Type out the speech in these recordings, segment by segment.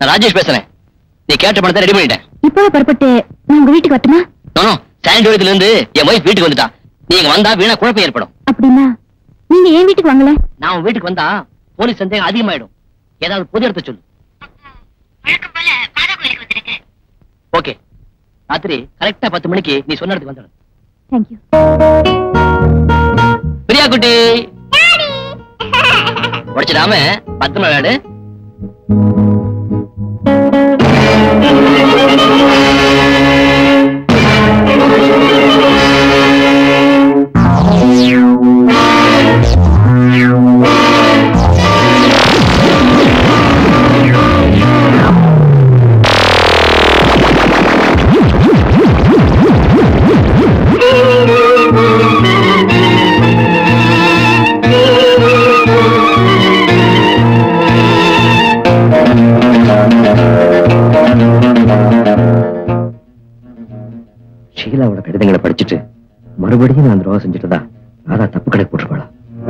நான் ராஜேஷ் பேசுறேன் நீ கேட்ட பணத்தை ரெடி பண்ணிட்டேன் இப்போ புறப்பட்டு நான் உங்க வீட்டுக்கு வரட்டுமா நோ சானிடோரியத்துல இருந்து என் ஒய்ஃப் வீட்டுக்கு வந்துட்டா நீங்க வந்தா வீணா குழப்பம் ஏற்படும் அப்படின்னா நீங்க ஏன் வீட்டுக்கு வாங்கல நான் உன் வீட்டுக்கு வந்தா போலீஸ் சந்தேகம் அதிகமாயிடும் ஏதாவது பொது இடத்த சொல்லு ஓகே ராத்திரி கரெக்டா பத்து மணிக்கு நீ சொன்ன இடத்துக்கு வந்துடு தேங்க்யூ பிரியா குட்டி உடைச்சிடாம பத்து விளையாடு ஷீலாவோட கடிதங்களை படிச்சுட்டு மறுபடியும் நான் துரோகம் செஞ்சுட்டதா ராதா தப்பு கணக்கு போட்டுருப்பாளா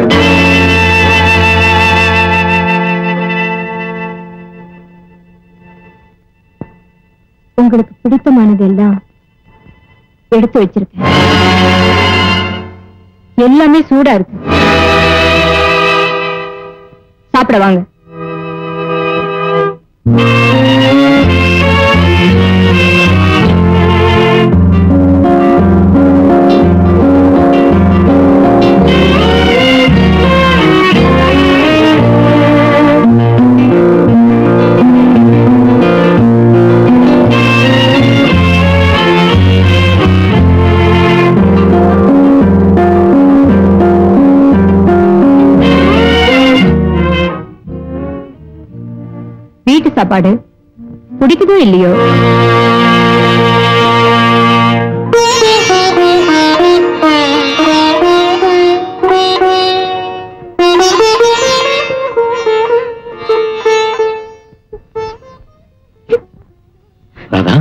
உங்களுக்கு பிடித்தமானது எல்லாம் எடுத்து வச்சிருக்கேன் எல்லாமே சூடா இருக்கு சாப்பிட வாங்க வீட்டு சாப்பாடு பிடிக்குதோ இல்லையோ ராதா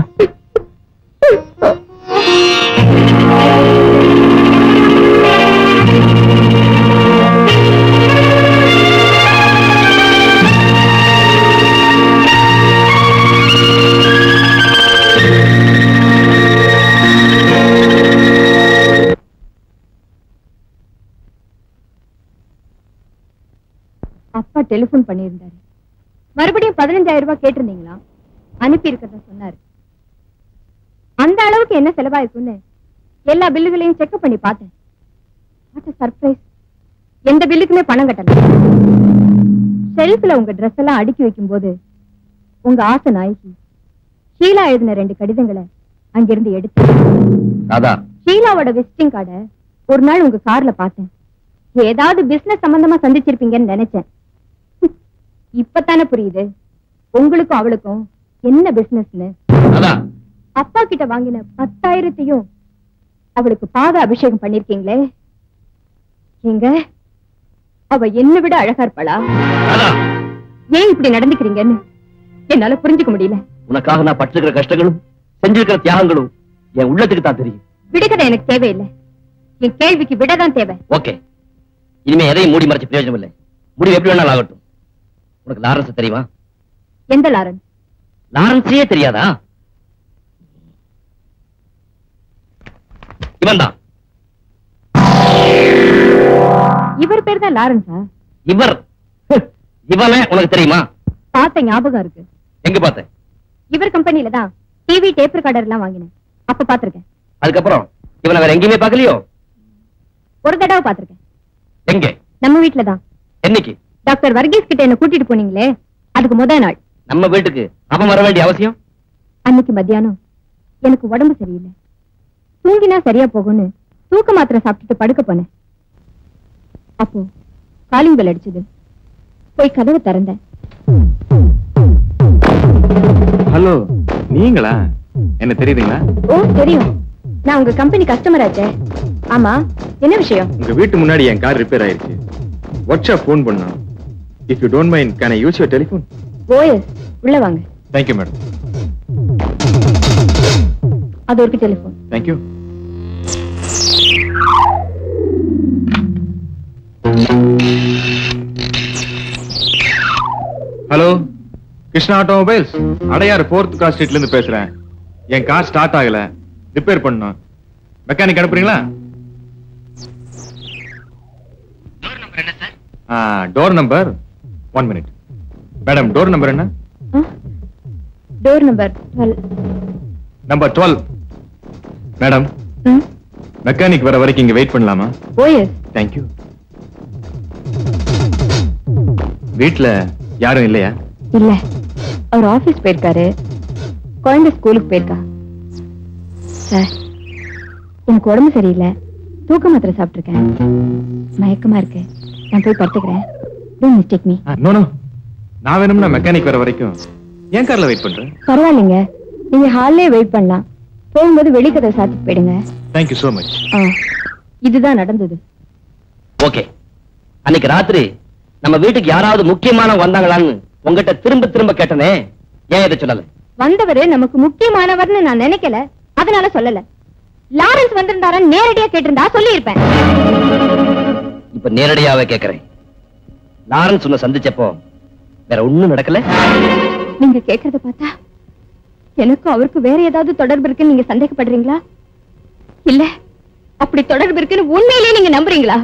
அப்பா டெலிபோன் பண்ணியிருந்தாரு மறுபடியும் பதினஞ்சாயிரம் ரூபாய் கேட்டிருந்தீங்களா அனுப்பி இருக்கிறத சொன்னாரு அந்த அளவுக்கு என்ன செலவாயிருக்குன்னு எல்லா பில்லுகளையும் செக் பண்ணி பார்த்தேன் வாட் சர்ப்ரைஸ் எந்த பில்லுக்குமே பணம் கட்டல ஷெல்ஃப்ல உங்க ட்ரெஸ் எல்லாம் அடுக்கி வைக்கும்போது உங்க ஆசை நாயகி ஷீலா எழுதின ரெண்டு கடிதங்களை அங்கிருந்து எடுத்து ராதா ஷீலாவோட விசிட்டிங் கார்டை ஒரு நாள் உங்க கார்ல பார்த்தேன் ஏதாவது பிசினஸ் சம்பந்தமா சந்திச்சிருப்பீங்கன்னு நினைச்சேன் இப்பதானே புரியுது உங்களுக்கும் அவளுக்கும் என்ன பிசினஸ்னு ராதா அப்பா கிட்ட வாங்கின பத்தாயிரத்தையும் அவளுக்கு பாத அபிஷேகம் பண்ணிருக்கீங்களே எங்க அவ என்ன விட அழகா இருப்பாளா ராதா ஏன் இப்படி நடந்துக்கிறீங்கன்னு என்னால புரிஞ்சுக்க முடியல உனக்காக நான் பட்டிருக்கிற கஷ்டங்களும் செஞ்சிருக்கிற தியாகங்களும் என் உள்ளத்துக்கு தான் தெரியும் விடுகதை எனக்கு தேவையில்லை என் கேள்விக்கு விடதான் தேவை ஓகே இனிமே எதையும் மூடி மறைச்சு பிரயோஜனம் இல்லை முடிவு எப்படி வேணாலும் ஆகட்டும் உனக்கு லாரன்ஸ் தெரியுமா எந்த லாரன்ஸ் லாரன்ஸே தெரியாதா இவன் தான் இவர் பேர் தான் லாரன்ஸா இவர் இவன உனக்கு தெரியுமா பார்த்த ஞாபகம் இருக்கு எங்க பார்த்த இவர் கம்பெனில தான் டிவி டேப் ரெக்கார்டர் எல்லாம் வாங்கினேன் அப்ப பாத்திருக்கேன் அதுக்கப்புறம் இவனை வேற எங்கேயுமே பார்க்கலையோ ஒரு தடவை பாத்திருக்கேன் எங்க நம்ம வீட்ல தான் என்னைக்கு டாக்டர் வர்கீஸ் கிட்ட என்ன கூட்டிட்டு போனீங்களே அதுக்கு முத நாள் நம்ம வீட்டுக்கு அவன் வர வேண்டிய அவசியம் அன்னைக்கு மத்தியானம் எனக்கு உடம்பு சரியில்லை தூங்கினா சரியா போகும்னு தூக்க மாத்திரை சாப்பிட்டுட்டு படுக்க போனேன் அப்போ காலிங் பெல் அடிச்சது போய் கதவு திறந்தேன் ஹலோ நீங்களா என்ன தெரியுதுங்களா ஓ தெரியும் நான் உங்க கம்பெனி கஸ்டமர் ஆச்சே ஆமா என்ன விஷயம் உங்க வீட்டு முன்னாடி என் கார் ரிப்பேர் ஆயிருச்சு ஒர்க் ஷாப் ஃபோன் பண்ணோம் if you don't mind can I use your telephone ஓஎஸ் உள்ள வாங்க தேங்க்யூ மேடம் அது ஒரு telephone thank you hello Krishna automobiles Adyar fourth car ஸ்ட்ரீட்ல இருந்து பேசுறேன் என் கார் ஸ்டார்ட் ஆகல ரிப்பேர் பண்ணணும் மெக்கானிக் அனுப்புறீங்களா door number one minute madam door number என்ன door number twelve number twelve madam mechanic வர வரைக்கும் இங்க வெயிட் பண்ணலாமா ஓஎஸ் தேங்க்யூ வீட்ல யாரும் இல்லையா இல்ல அவர் ஆபீஸ் போயிருக்காரு குழந்தை ஸ்கூலுக்கு போயிருக்கா சார் எனக்கு உடம்பு சரியில்லை தூக்க மாத்திரை சாப்பிட்டிருக்கேன் மயக்கமா இருக்கு நான் போய் படுத்துக்கிறேன் don't mistake me no no நான் வேணும்னா மெக்கானிக் வர வரைக்கும் என் கார்ல வெயிட் பண்றேன் பரவாயில்லைங்க நீங்க ஹால்லே வெயிட் பண்ணலாம் போகும்போது வெளிக்கதை சாத்திட்டு போயிடுங்க தேங்க்யூ so மச் ஆ, இதுதான் நடந்தது ஓகே அன்னைக்கு ராத்திரி நம்ம வீட்டுக்கு யாராவது முக்கியமானவங்க வந்தாங்களான்னு உங்ககிட்ட திரும்ப திரும்ப கேட்டனே ஏன் இதை சொல்லல வந்தவரு நமக்கு முக்கியமானவர்னு நான் நினைக்கல அதனால சொல்லல லாரன்ஸ் வந்திருந்தாரா நேரடியா கேட்டிருந்தா சொல்லியிருப்பேன் இப்ப நேரடியாவே கேக்குறேன் லாரன்ஸ் உன்னை சந்திச்சப்போ வேற ஒண்ணும் நடக்கல நீங்க கேக்குறத பார்த்தா எனக்கும் அவருக்கு வேற ஏதாவது தொடர்பு இருக்குன்னு நீங்க சந்தேகப்படுறீங்களா இல்ல அப்படி தொடர்பு இருக்குன்னு உண்மையிலேயே நீங்க நம்புறீங்களா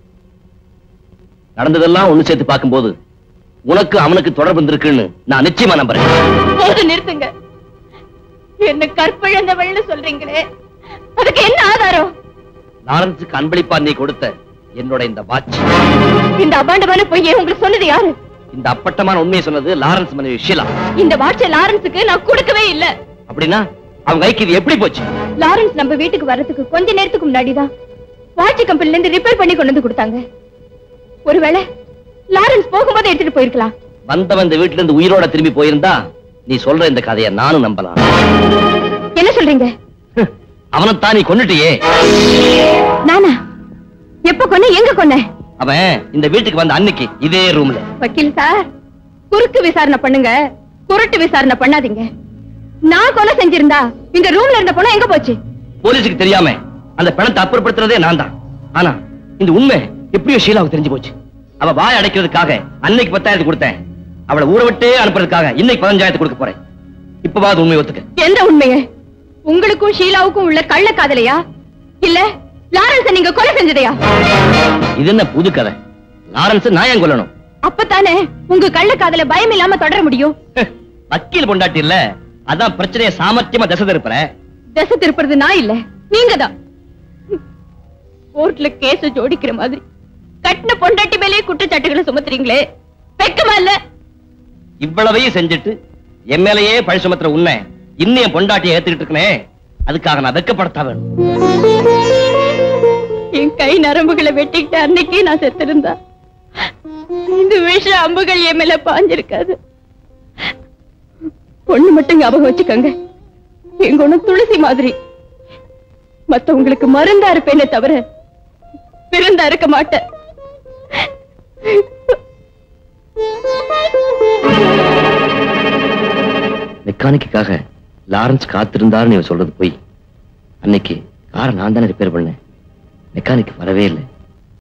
நடந்ததெல்லாம் ஒண்ணு சேர்த்து பார்க்கும்போது உனக்கு அவனுக்கு தொடர்பு இருந்திருக்குன்னு நான் நிச்சயமா நம்புறேன் போது நிறுத்துங்க என்ன கற்பிழந்தவள்னு சொல்றீங்களே அதுக்கு என்ன ஆதாரம் லாரன்ஸுக்கு அன்பளிப்பா நீ கொடுத்த என்னோட இந்த வாட்ச் இந்த அபாண்டமான பொய்யை உங்களுக்கு சொன்னது யாரு இந்த அப்பட்டமான உண்மையை சொன்னது லாரன்ஸ் மனைவி ஷீலா இந்த வாட்சை லாரன்ஸுக்கு நான் கொடுக்கவே இல்ல அப்படின்னா அவங்க கைக்கு இது எப்படி போச்சு லாரன்ஸ் நம்ம வீட்டுக்கு வர்றதுக்கு கொஞ்ச நேரத்துக்கு முன்னாடிதான் வாட்ச் கம்பெனில இருந்து ரிப்பேர் பண்ணி கொண்டு வந்து கொடுத்தாங்க ஒருவேளை லாரன்ஸ் போகும்போது எடுத்துட்டு போயிருக்கலாம் வந்தவன் இந்த வீட்டுல இருந்து உயிரோட திரும்பி போயிருந்தா நீ சொல்ற இந்த கதையை நானும் நம்பலாம் என்ன சொல்றீங்க அவனைத்தான் நீ கொன்னுட்டியே நானா எப்ப கொன்ன எங்க கொன்ன அவன் இந்த வீட்டுக்கு வந்த அன்னைக்கு இதே ரூம்ல வக்கீல் சார் குறுக்கு விசாரணை பண்ணுங்க குருட்டு விசாரணை பண்ணாதீங்க நான் கொலை செஞ்சிருந்தா இந்த ரூம்ல இருந்த பொண்ணு எங்க போச்சு போலீஸுக்கு தெரியாம அந்த பணத்தை அப்புறப்படுத்துறதே நான் தான் ஆனா இந்த உண்மை எப்படியோ ஷீலாவுக்கு தெரிஞ்சு போச்சு அவ வாய் அடைக்கிறதுக்காக அன்னைக்கு பத்தாயிரத்து கொடுத்தேன் அவளை ஊரை விட்டே அனுப்புறதுக்காக இன்னைக்கு பதினஞ்சாயிரத்து கொடுக்க போறேன் இப்பவாது உண்மை ஒத்துக்க எந்த உண்மைய உங்களுக்கும் ஷீலாவுக்கும் உள்ள கள்ள காதலையா இல்ல லாரன்ஸ நீங்க கொலை செஞ்சதையா இது என்ன புது கதை லாரன்ஸ் நான் ஏன் கொல்லணும் அப்பதானே உங்க கள்ள காதல பயம் இல்லாம தொடர முடியும் வக்கீல் பொண்டாட்டி இல்ல அதான் பிரச்சனையை சாமர்த்தியமா திசை திருப்புற திசை திருப்புறது நான் இல்ல நீங்க தான் கோர்ட்ல கேஸ ஜோடிக்கிற மாதிரி கட்டின பொண்டாட்டி மேலேயே குற்றச்சாட்டுகளை சுமத்துறீங்களே வெக்கமா இல்ல இவ்வளவையும் செஞ்சுட்டு என் மேலேயே பழி சுமத்துற உன்னை இன்னும் என் பொண்டாட்டியை ஏத்துக்கிட்டு இருக்கனே அதுக்காக நான் வெக்கப்படத்தா வேணும் என் கை நரம்புகளை வெட்டிக்கிட்ட அன்னைக்கே நான் செத்திருந்தா இந்த விஷ அம்புகள் என் மேல பாஞ்சிருக்காது பொண்ணு மட்டும் ஞாபகம் வச்சுக்கோங்க என் குணம் துளசி மாதிரி மத்தவங்களுக்கு மருந்தா இருப்பேனே தவிர விருந்தா இருக்க மாட்டேன் மெக்கானிக்காக லாரன்ஸ் காத்திருந்தாருன்னு இவன் சொல்றது போய் அன்னைக்கு காரை நான் தானே ரிப்பேர் பண்ணேன் மெக்கானிக் வரவே இல்லை